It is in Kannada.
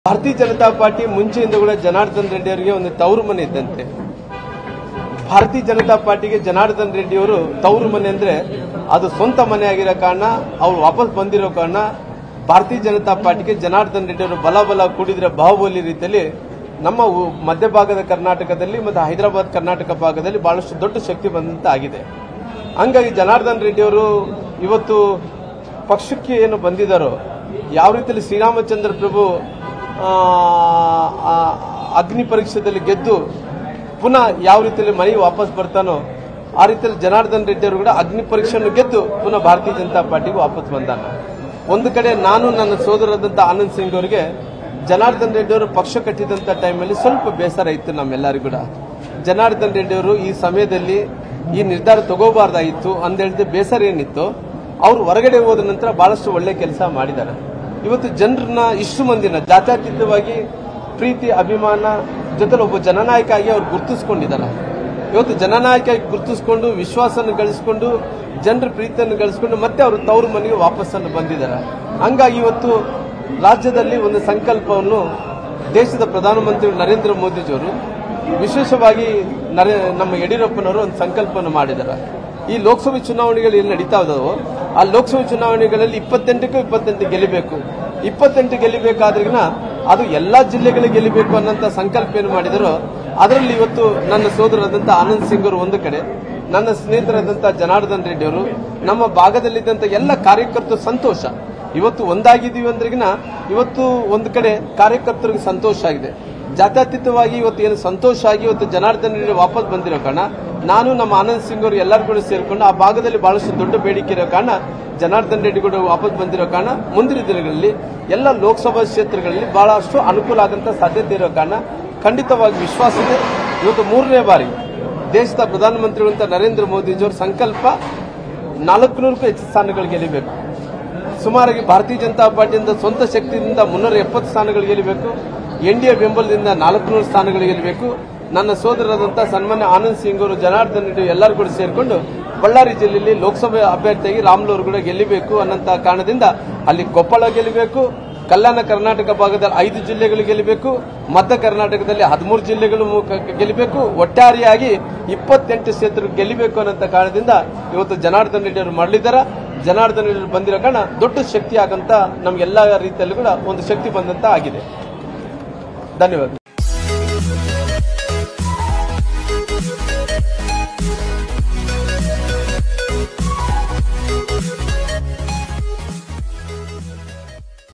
ಭಾರತೀಯ ಜನತಾ ಪಾರ್ಟಿ ಮುಂಚೆಯಿಂದ ಕೂಡ ಜನಾರ್ದನ್ ರೆಡ್ಡಿ ಅವರಿಗೆ ಒಂದು ತವರು ಮನೆ ಇದ್ದಂತೆ ಭಾರತೀಯ ಜನತಾ ಪಾರ್ಟಿಗೆ ಜನಾರ್ದನ್ ರೆಡ್ಡಿ ಅವರು ತವರು ಮನೆ ಅಂದ್ರೆ ಅದು ಸ್ವಂತ ಮನೆ ಆಗಿರೋ ಕಾರಣ ಅವ್ರು ವಾಪಸ್ ಬಂದಿರೋ ಕಾರಣ ಭಾರತೀಯ ಜನತಾ ಪಾರ್ಟಿಗೆ ಜನಾರ್ದನ್ ರೆಡ್ಡಿ ಅವರು ಬಲ ಬಲ ಕೂಡಿದ್ರೆ ಬಾಹುಬಲಿ ರೀತಿಯಲ್ಲಿ ನಮ್ಮ ಉ- ಮಧ್ಯಭಾಗದ ಕರ್ನಾಟಕದಲ್ಲಿ ಮತ್ತು ಹೈದರಾಬಾದ್ ಕರ್ನಾಟಕ ಭಾಗದಲ್ಲಿ ಬಹಳಷ್ಟು ದೊಡ್ಡ ಶಕ್ತಿ ಬಂದಂತ ಆಗಿದೆ ಹಂಗಾಗಿ ಜನಾರ್ದನ್ ರೆಡ್ಡಿ ಅವರು ಇವತ್ತು ಪಕ್ಷಕ್ಕೆ ಏನು ಬಂದಿದ್ದಾರೋ ಯಾವ ರೀತಿಯಲ್ಲಿ ಶ್ರೀರಾಮಚಂದ್ರ ಪ್ರಭು ಆ, ಆ, ಅಗ್ನಿ ಪರೀಕ್ಷೆಯಲ್ಲಿ ಗೆದ್ದು ಪುನಃ ಯಾವ ರೀತಿಯಲ್ಲಿ ಮನೆಗೆ ವಾಪಸ್ ಬರ್ತಾನೋ ಆ ರೀತಿಯಲ್ಲಿ ಜನಾರ್ದನ್ ರೆಡ್ಡಿ ಅವರು ಕೂಡ ಅಗ್ನಿ ಪರೀಕ್ಷೆಯನ್ನು ಗೆದ್ದು ಪುನಃ ಭಾರತೀಯ ಜನತಾ ಪಾರ್ಟಿಗೆ ವಾಪಸ್ ಬಂದಾನ ಒಂದು ಕಡೆ ನಾನು ನನ್ನ ಸೋದರರಾದಂಥ ಆನಂದ್ ಸಿಂಗ್ ಅವರಿಗೆ ಜನಾರ್ದನ್ ರೆಡ್ಡಿ ಅವರು ಪಕ್ಷ ಕಟ್ಟಿದಂತ ಟೈಮಲ್ಲಿ ಸ್ವಲ್ಪ ಬೇಸರ ಇತ್ತು ನಮ್ಮೆಲ್ಲರಿಗೂ ಕೂಡ ಜನಾರ್ದನ್ ರೆಡ್ಡಿ ಅವರು ಈ ಸಮಯದಲ್ಲಿ ಈ ನಿರ್ಧಾರ ತಗೋಬಾರ್ದಾಗಿತ್ತು ಅಂದೇಳಿದ ಬೇಸರ ಏನಿತ್ತು ಅವರು ಹೊರಗಡೆ ಹೋದ ನಂತರ ಬಹಳಷ್ಟು ಒಳ್ಳೆ ಕೆಲಸ ಮಾಡಿದ್ದಾರೆ ಇವತ್ತು ಜನರನ್ನ ಇಷ್ಟು ಮಂದಿನ ಜಾತ್ಯತೀತವಾಗಿ ಪ್ರೀತಿ ಅಭಿಮಾನ ಜೊತೆಲಿ ಒಬ್ಬ ಜನನಾಯಕ ಆಗಿ ಅವ್ರು ಗುರುತಿಸ್ಕೊಂಡಿದ್ದಾರೆ ಇವತ್ತು ಜನನಾಯಕ ಆಗಿ ಗುರುತಿಸ್ಕೊಂಡು ವಿಶ್ವಾಸನ ಗಳಿಸ್ಕೊಂಡು ಜನರ ಪ್ರೀತಿಯನ್ನು ಗಳಿಸ್ಕೊಂಡು ಮತ್ತೆ ಅವರು ತವರು ಮನೆಗೆ ವಾಪಸ್ಸನ್ನು ಬಂದಿದ್ದಾರೆ ಹಂಗಾಗಿ ಇವತ್ತು ರಾಜ್ಯದಲ್ಲಿ ಒಂದು ಸಂಕಲ್ಪವನ್ನು ದೇಶದ ಪ್ರಧಾನಮಂತ್ರಿ ನರೇಂದ್ರ ಮೋದಿಜಿಯವರು ವಿಶೇಷವಾಗಿ ನರೇ ನಮ್ಮ ಯಡಿಯೂರಪ್ಪನವರು ಒಂದು ಸಂಕಲ್ಪವನ್ನು ಮಾಡಿದ್ದಾರೆ ಈ ಲೋಕಸಭೆ ಚುನಾವಣೆಗಳು ಏನು ನಡೀತಾ ಇದಾವೋ ಆ ಲೋಕಸಭೆ ಚುನಾವಣೆಗಳಲ್ಲಿ ಇಪ್ಪತ್ತೆಂಟಕ್ಕೂ ಇಪ್ಪತ್ತೆಂಟು ಗೆಲ್ಲಬೇಕು ಇಪ್ಪತ್ತೆಂಟು ಗೆಲ್ಲಬೇಕಾದ್ರಿಗಿನ ಅದು ಎಲ್ಲಾ ಜಿಲ್ಲೆಗಳಿಗೆ ಗೆಲ್ಲಬೇಕು ಅನ್ನೋಂಥ ಸಂಕಲ್ಪ ಏನು ಮಾಡಿದರೋ ಅದರಲ್ಲಿ ಇವತ್ತು ನನ್ನ ಸೋದರರಾದಂಥ ಆನಂದ್ ಸಿಂಗ್ ಅವರು ಒಂದು ಕಡೆ ನನ್ನ ಸ್ನೇಹಿತರಾದಂಥ ಜನಾರ್ದನ್ ರೆಡ್ಡಿ ಅವರು ನಮ್ಮ ಭಾಗದಲ್ಲಿದ್ದಂಥ ಎಲ್ಲ ಕಾರ್ಯಕರ್ತರು ಸಂತೋಷ ಇವತ್ತು ಒಂದಾಗಿದ್ದೀವಿ ಅಂದ್ರಿಗಿನ ಇವತ್ತು ಒಂದು ಕಡೆ ಕಾರ್ಯಕರ್ತರಿಗೆ ಸಂತೋಷ ಆಗಿದೆ ಜಾತ್ಯತೀತವಾಗಿ ಇವತ್ತು ಏನು ಸಂತೋಷ ಆಗಿ ಇವತ್ತು ಜನಾರ್ದನ್ ರೆಡ್ಡಿ ವಾಪಸ್ ಬಂದಿರೋ ಕಾರಣ ನಾನು ನಮ್ಮ ಆನಂದ್ ಸಿಂಗ್ ಅವರು ಎಲ್ಲರೂ ಕೂಡ ಸೇರಿಕೊಂಡು ಆ ಭಾಗದಲ್ಲಿ ಬಹಳಷ್ಟು ದೊಡ್ಡ ಬೇಡಿಕೆ ಇರೋ ಕಾರಣ ಜನಾರ್ದನ್ ರೆಡ್ಡಿ ಕೂಡ ವಾಪಸ್ ಬಂದಿರೋ ಕಾರಣ ಮುಂದಿನ ದಿನಗಳಲ್ಲಿ ಎಲ್ಲ ಲೋಕಸಭಾ ಕ್ಷೇತ್ರಗಳಲ್ಲಿ ಬಹಳಷ್ಟು ಅನುಕೂಲ ಆಗಂತ ಸಾಧ್ಯತೆ ಇರೋ ಕಾರಣ ಖಂಡಿತವಾಗಿ ವಿಶ್ವಾಸ ಇದೆ ಇವತ್ತು ಮೂರನೇ ಬಾರಿ ದೇಶದ ಪ್ರಧಾನಮಂತ್ರಿಗಳಂತ ನರೇಂದ್ರ ಮೋದಿಜಿಯವರ ಸಂಕಲ್ಪ ನಾಲ್ಕುನೂರಕ್ಕೂ ಹೆಚ್ಚು ಸ್ಥಾನಗಳು ಗೆಲ್ಲಬೇಕು ಸುಮಾರಾಗಿ ಭಾರತೀಯ ಜನತಾ ಪಾರ್ಟಿಯಿಂದ ಸ್ವಂತ ಶಕ್ತಿಯಿಂದ ಮುನ್ನೂರ ಎಪ್ಪತ್ತು ಸ್ಥಾನಗಳು ಗೆಲ್ಲಬೇಕು ಎನ್ಡಿಎ ಬೆಂಬಲದಿಂದ ನಾಲ್ಕುನೂರು ಸ್ಥಾನಗಳು ಗೆಲ್ಲಬೇಕು ನನ್ನ ಸೋದರರಾದಂಥ ಸನ್ಮಾನ್ಯ ಆನಂದ್ ಸಿಂಗ್ ಅವರು ಜನಾರ್ದನ್ ರೆಡ್ಡಿ ಎಲ್ಲರೂ ಕೂಡ ಸೇರಿಕೊಂಡು ಬಳ್ಳಾರಿ ಜಿಲ್ಲೆಯಲ್ಲಿ ಲೋಕಸಭೆ ಅಭ್ಯರ್ಥಿಯಾಗಿ ರಾಮ್ಲು ಅವರು ಕೂಡ ಗೆಲ್ಲಬೇಕು ಅನ್ನೋಂಥ ಕಾರಣದಿಂದ ಅಲ್ಲಿ ಕೊಪ್ಪಳ ಗೆಲ್ಲಬೇಕು ಕಲ್ಯಾಣ ಕರ್ನಾಟಕ ಭಾಗದಲ್ಲಿ ಐದು ಜಿಲ್ಲೆಗಳು ಗೆಲ್ಲಬೇಕು ಮಧ್ಯ ಕರ್ನಾಟಕದಲ್ಲಿ ಹದಿಮೂರು ಜಿಲ್ಲೆಗಳು ಕ- ಗೆಲ್ಲಬೇಕು ಒಟ್ಟಾರೆಯಾಗಿ ಇಪ್ಪತ್ತೆಂಟು ಕ್ಷೇತ್ರ ಗೆಲ್ಲಬೇಕು ಅನ್ನೋಂಥ ಕಾರಣದಿಂದ ಇವತ್ತು ಜನಾರ್ದನ್ ರೆಡ್ಡಿ ಅವರು ಮಾಡಲಿದ್ದಾರೆ ಜನಾರ್ದನ್ ರೆಡ್ಡಿ ಅವರು ಬಂದಿರೋ ಕಾರಣ ದೊಡ್ಡ ಶಕ್ತಿ ಆಗಂತ ನಮ್ಗೆಲ್ಲ ರೀತಿಯಲ್ಲೂ ಕೂಡ ಒಂದು ಶಕ್ತಿ ಬಂದಂತ ಆಗಿದೆ ಧನ್ಯವಾದ